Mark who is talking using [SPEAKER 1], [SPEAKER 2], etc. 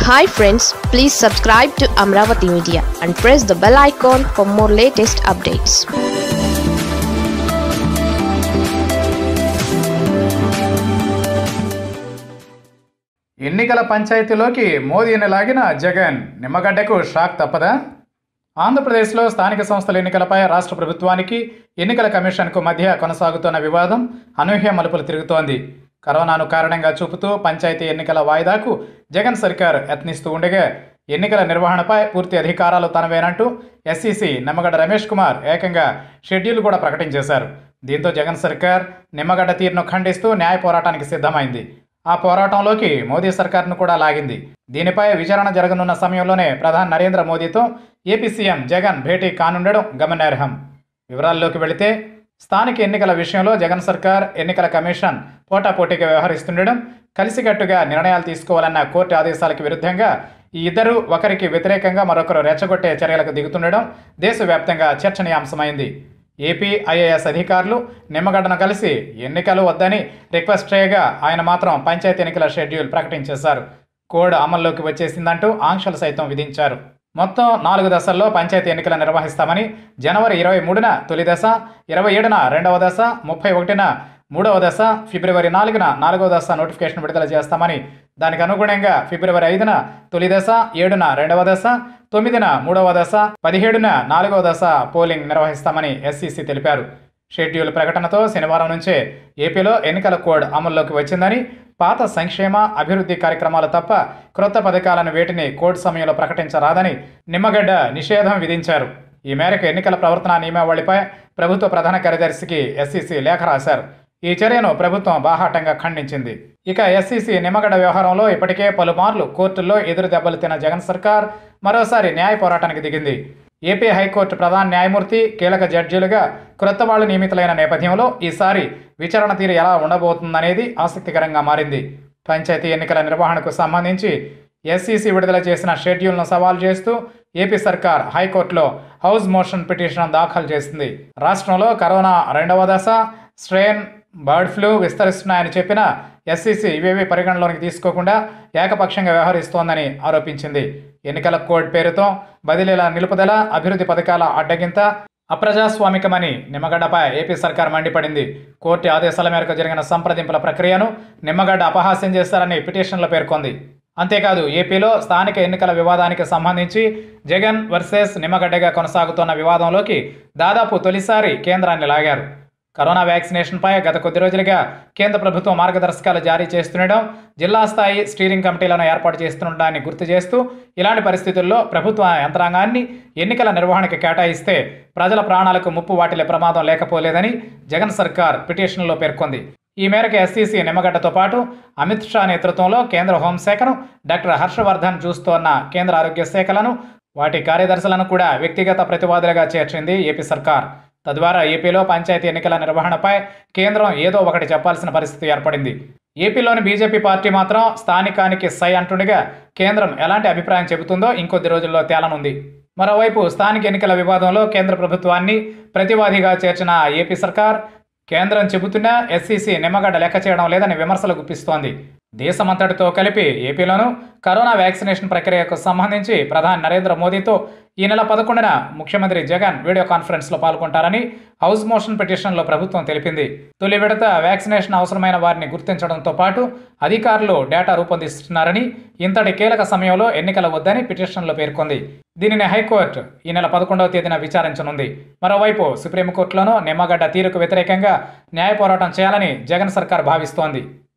[SPEAKER 1] hi friends please subscribe to Amaravati media and press the bell icon for more latest updates
[SPEAKER 2] ఎన్నికల పంచాయతీలోకి మోదీని లాగిన Jagan నిమ్మగడ్డకు shock తప్పదా ఆంధ్రప్రదేశ్లో స్థానిక సంస్థల ఎన్నికలపై రాష్ట్ర ప్రభుత్వానికి ఎన్నికల కమిషన్కు మధ్య కొనసాగుతున్న వివాదం అనూహ్య మలుపులు తిరుగుతోంది కరోనాను కారణంగా చూపుతూ పంచాయతీ ఎన్నికల వాయిదాకు జగన్ సర్కార్ యత్నిస్తూ ఉండగా ఎన్నికల నిర్వహణపై పూర్తి అధికారాలు తనవేనంటూ ఎస్సీసీ నిమ్మగడ్డ రమేష్ కుమార్ ఏకంగా షెడ్యూల్ కూడా ప్రకటించేశారు దీంతో జగన్ సర్కార్ నిమ్మగడ్డ తీరును ఖండిస్తూ న్యాయ పోరాటానికి సిద్ధమైంది ఆ పోరాటంలోకి మోదీ సర్కార్ను కూడా లాగింది దీనిపై విచారణ జరగనున్న సమయంలోనే ప్రధాని నరేంద్ర మోదీతో ఏపీ సీఎం జగన్ భేటీ కానుండడం గమనార్హం వివరాల్లోకి వెళితే స్థానిక ఎన్నికల విషయంలో జగన్ సర్కార్ ఎన్నికల కమిషన్ పోటాపోటీగా వ్యవహరిస్తుండడం కలిసికట్టుగా నిర్ణయాలు తీసుకోవాలన్న కోర్టు ఆదేశాలకు విరుద్ధంగా ఈ ఇద్దరు ఒకరికి వ్యతిరేకంగా మరొకరు రెచ్చగొట్టే చర్యలకు దిగుతుండడం దేశవ్యాప్తంగా చర్చనీయాంశమైంది ఏపీ ఐఏఎస్ అధికారులు నిమ్మగడ్డను కలిసి ఎన్నికలు వద్దని రిక్వెస్ట్ చేయగా ఆయన మాత్రం పంచాయతీ ఎన్నికల షెడ్యూల్ ప్రకటించేశారు కోడ్ అమల్లోకి వచ్చేసిందంటూ ఆంక్షలు సైతం విధించారు మొత్తం నాలుగు దశల్లో పంచాయతీ ఎన్నికలు నిర్వహిస్తామని జనవరి ఇరవై మూడున తొలి దశ ఇరవై ఏడున రెండవ దశ ముప్పై ఒకటిన మూడవ దశ ఫిబ్రవరి నాలుగున నాలుగవ దశ నోటిఫికేషన్ విడుదల చేస్తామని దానికి అనుగుణంగా ఫిబ్రవరి ఐదున తొలి దశ ఏడున రెండవ దశ తొమ్మిదిన మూడవ దశ పదిహేడున నాలుగవ దశ పోలింగ్ నిర్వహిస్తామని ఎస్సీసీ తెలిపారు షెడ్యూల్ ప్రకటనతో శనివారం నుంచే ఏపీలో ఎన్నికల కోడ్ అమల్లోకి వచ్చిందని పాత సంక్షేమ అభివృద్ధి కార్యక్రమాలు తప్ప క్రొత్త పథకాలను వేటిని కోడ్ సమయంలో ప్రకటించరాదని నిమ్మగడ్డ నిషేధం విధించారు ఈ మేరకు ఎన్నికల ప్రవర్తన నియమావళిపై ప్రభుత్వ ప్రధాన కార్యదర్శికి ఎస్సీసీ లేఖ రాశారు ఈ చర్యను ప్రభుత్వం బాహాటంగా ఖండించింది ఇక ఎస్సీసీ నిమ్మగడ్డ వ్యవహారంలో ఇప్పటికే పలుమార్లు కోర్టుల్లో ఎదురు దెబ్బలు తిన్న జగన్ సర్కార్ మరోసారి న్యాయ పోరాటానికి దిగింది ఏపీ హైకోర్టు ప్రధాన న్యాయమూర్తి కీలక జడ్జీలుగా క్రొత్త వాళ్లు నియమితులైన నేపథ్యంలో ఈసారి విచారణ తీరు ఎలా ఉండబోతుందనేది ఆసక్తికరంగా మారింది పంచాయతీ ఎన్నికల నిర్వహణకు సంబంధించి ఎస్సీసీ విడుదల చేసిన షెడ్యూల్ను సవాల్ చేస్తూ ఏపీ సర్కార్ హైకోర్టులో హౌస్ మోషన్ పిటిషన్ దాఖలు చేసింది రాష్ట్రంలో కరోనా రెండవ దశ స్ట్రెయిన్ బర్డ్ ఫ్లూ విస్తరిస్తున్నాయని చెప్పిన ఎస్సీసీ ఇవేవి పరిగణలోనికి తీసుకోకుండా ఏకపక్షంగా వ్యవహరిస్తోందని ఆరోపించింది ఎన్నికల కోడ్ పేరుతో బదిలీల నిలుపుదల అభివృద్ధి పథకాల అడ్డగింత అప్రజాస్వామికమని నిమ్మగడ్డపై ఏపీ సర్కార్ మండిపడింది కోర్టు ఆదేశాల మేరకు జరిగిన సంప్రదింపుల ప్రక్రియను నిమ్మగడ్డ అపహాస్యం చేశారని పిటిషన్లో పేర్కొంది అంతేకాదు ఏపీలో స్థానిక ఎన్నికల వివాదానికి సంబంధించి జగన్ వర్సెస్ నిమ్మగడ్డగా కొనసాగుతున్న వివాదంలోకి దాదాపు తొలిసారి కేంద్రాన్ని లాగారు కరోనా వ్యాక్సినేషన్పై గత కొద్ది రోజులుగా కేంద్ర ప్రభుత్వం మార్గదర్శకాలు జారీ చేస్తుండడం జిల్లా స్థాయి స్టీరింగ్ కమిటీలను ఏర్పాటు చేస్తుండడాన్ని గుర్తు చేస్తూ ఇలాంటి పరిస్థితుల్లో ప్రభుత్వ యంత్రాంగాన్ని ఎన్నికల నిర్వహణకు కేటాయిస్తే ప్రజల ప్రాణాలకు ముప్పు వాటిల్లే ప్రమాదం లేకపోలేదని జగన్ సర్కార్ పిటిషన్లో పేర్కొంది ఈ మేరకు ఎస్సీసీ నిమ్మగడ్డతో పాటు అమిత్ షా నేతృత్వంలో కేంద్ర హోంశాఖను డాక్టర్ హర్షవర్ధన్ చూస్తోన్న కేంద్ర ఆరోగ్య శాఖలను వాటి కార్యదర్శులను కూడా వ్యక్తిగత ప్రతివాదులుగా చేర్చింది ఏపీ సర్కార్ తద్వారా ఏపీలో పంచాయతీ ఎన్నికల నిర్వహణపై కేంద్రం ఏదో ఒకటి చెప్పాల్సిన పరిస్థితి ఏర్పడింది ఏపీలోని బీజేపీ పార్టీ మాత్రం స్థానికానికి సై అంటుండగా కేంద్రం ఎలాంటి అభిప్రాయం చెబుతుందో ఇంకొద్ది రోజుల్లో తేలనుంది మరోవైపు స్థానిక ఎన్నికల వివాదంలో కేంద్ర ప్రభుత్వాన్ని ప్రతివాదిగా చేర్చిన ఏపీ సర్కార్ కేంద్రం చెబుతున్నా ఎస్సీసీ నిమ్మగడ్డ లెక్క చేయడం లేదని విమర్శలు గుప్పిస్తోంది దేశమంతటితో కలిపి ఏపీలోనూ కరోనా వ్యాక్సినేషన్ ప్రక్రియకు సంబంధించి ప్రధాని నరేంద్ర మోదీతో ఈ నెల పదకొండున ముఖ్యమంత్రి జగన్ వీడియో కాన్ఫరెన్స్లో పాల్గొంటారని హౌస్ మోషన్ పిటిషన్లో ప్రభుత్వం తెలిపింది తొలి విడత వ్యాక్సినేషన్ అవసరమైన వారిని గుర్తించడంతో పాటు అధికారులు డేటా రూపొందిస్తున్నారని ఇంతటి కీలక సమయంలో ఎన్నికల వద్దని పిటిషన్లో పేర్కొంది దీనిని హైకోర్టు ఈ నెల పదకొండవ తేదీన విచారించనుంది మరోవైపు సుప్రీంకోర్టులోనూ నిమ్మగడ్డ తీరుకు వ్యతిరేకంగా న్యాయ పోరాటం చేయాలని జగన్ సర్కార్ భావిస్తోంది